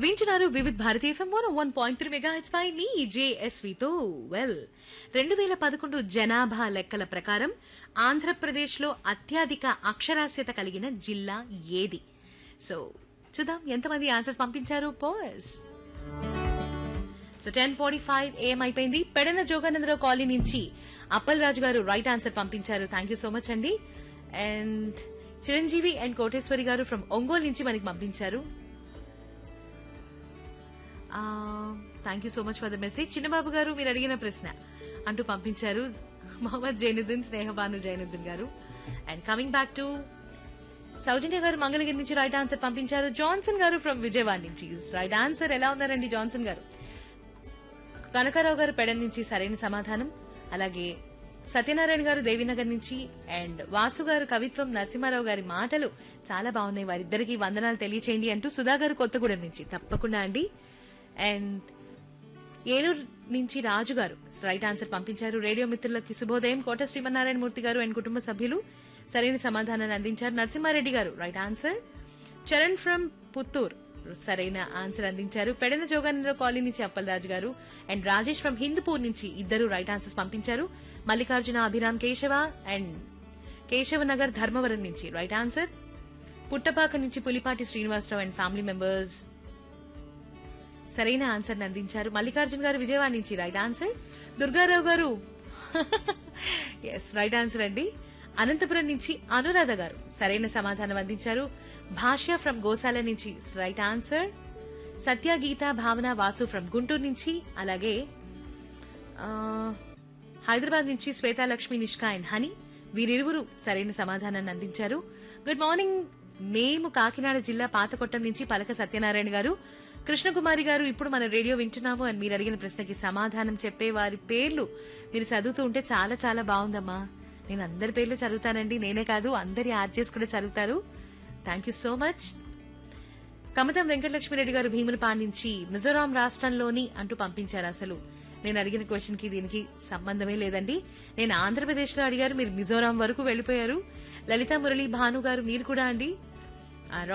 వింటున్నారు Vividh Bharati FM one one point three mega హెచ్ పై మీ జేఎస్వితో వెల్ రెండు వేల పదకొండు జనాభా లెక్కల ప్రకారం ఆంధ్రప్రదేశ్లో అత్యధిక అక్షరాస్యత కలిగిన జిల్లా ఏది సో చూద్దాం ఎంతమంది ఆన్సర్స్ పంపించారు పోస్ సో టెన్ ఫార్టీ ఫైవ్ ఏం అయిపోయింది పెడన జోగానందరావు కాలనీ నుంచి అప్పల్ రాజు గారు రైట్ ఆన్సర్ పంపించారు థ్యాంక్ యూ సో మచ్ అండి అండ్ చిరంజీవి అండ్ కోటేశ్వరి గారు ఫ్రమ్ ఒంగోలు నుంచి మనకి పంపించారు thank you so much for the message Chinnababu గారు మీరు అడిగిన ప్రశ్న అంటూ పంపించారు మొహమ్మద్ జైనుద్దీన్ స్నేహబాను జైనుద్దీన్ గారు and coming back to Soujanya గారు మంగళగిరి నుంచి రైట్ ఆన్సర్ పంపించారు జాన్సన్ గారు ఫ్రమ్ విజయవాడ నుంచి రైట్ ఆన్సర్ ఎలా ఉన్నారండి జాన్సన్ గారు కనకారావు గారు పెడన్ నుంచి సరైన సమాధానం అలాగే సత్యనారాయణ గారు దేవినగర్ నుంచి అండ్ వాసు గారు కవిత్వం నరసింహారావు గారి మాటలు చాలా బాగున్నాయి వారిద్దరికి వందనాలు తెలియచేయండి అంటూ సుధా గారు కొత్తగూడెం నుంచి తప్పకుండా అండి అండ్ ఏలూరు నుంచి రాజు గారు రైట్ ఆన్సర్ పంపించారు రేడియో మిత్రులకి శుభోదయం కోట శ్రీమన్నారాయణ మూర్తి గారు అండ్ కుటుంబ సభ్యులు సరైన సమాధానాన్ని అందించారు నరసింహారెడ్డి గారు right answer Charan from Puttur సరైన ఆన్సర్ అందించారు పెడన జోగానందరావు కాలనీ నుంచి అప్పలరాజు గారు అండ్ రాజేష్ ఫ్రమ్ హిందూపూర్ నుంచి ఇద్దరు రైట్ ఆన్సర్స్ పంపించారు మల్లికార్జున అభిరామ్ కేశవ అండ్ కేశవ నగర్ ధర్మవరం నుంచి రైట్ ఆన్సర్ పుట్టపాక నుంచి Pulipati Srinivasarao and family members సరైన ఆన్సర్ అందించారు మల్లికార్జున్ గారు విజయవాడ నుంచి రైట్ ఆన్సర్ దుర్గారావు గారు ఎస్ రైట్ ఆన్సర్ అండి అనంతపురం నుంచి అనురాధ గారు సరైన సమాధానం అందించారు భాష్య ఫ్రమ్ గోశాల నుంచి రైట్ ఆన్సర్ సత్య గీత భావన వాసు ఫ్రమ్ గుంటూరు నుంచి అలాగే ఆ, హైదరాబాద్ నుంచి శ్వేతాలక్ష్మి నిష్కా అండ్ హనీ వీరిరువురు సరైన సమాధానాన్ని అందించారు గుడ్ మార్నింగ్ మేము కాకినాడ జిల్లా పాతకొట్టం నుంచి పలక సత్యనారాయణ గారు కృష్ణకుమారి గారు ఇప్పుడు మన రేడియో వింటున్నాము అని మీరు అడిగిన ప్రశ్నకి సమాధానం చెప్పే వారి పేర్లు మీరు చదువుతూ ఉంటే చాలా చాలా బాగుందమ్మా నేను అందరి పేర్లు చదువుతానండి నేనే కాదు అందరి ఆర్జెస్ కూడా చదువుతారు thank you so much Kamatam Venkatalakshmireddy గారు భీమునిపాడు నుంచి మిజోరాం రాష్ట్రంలోని అంటూ పంపించారు అసలు నేను అడిగిన క్వశ్చన్ కి దీనికి సంబంధమే లేదండి నేను ఆంధ్రప్రదేశ్ లో అడిగారు మీరు మిజోరాం వరకు వెళ్ళిపోయారు లలిత మురళి భాను గారు మీరు కూడా అండి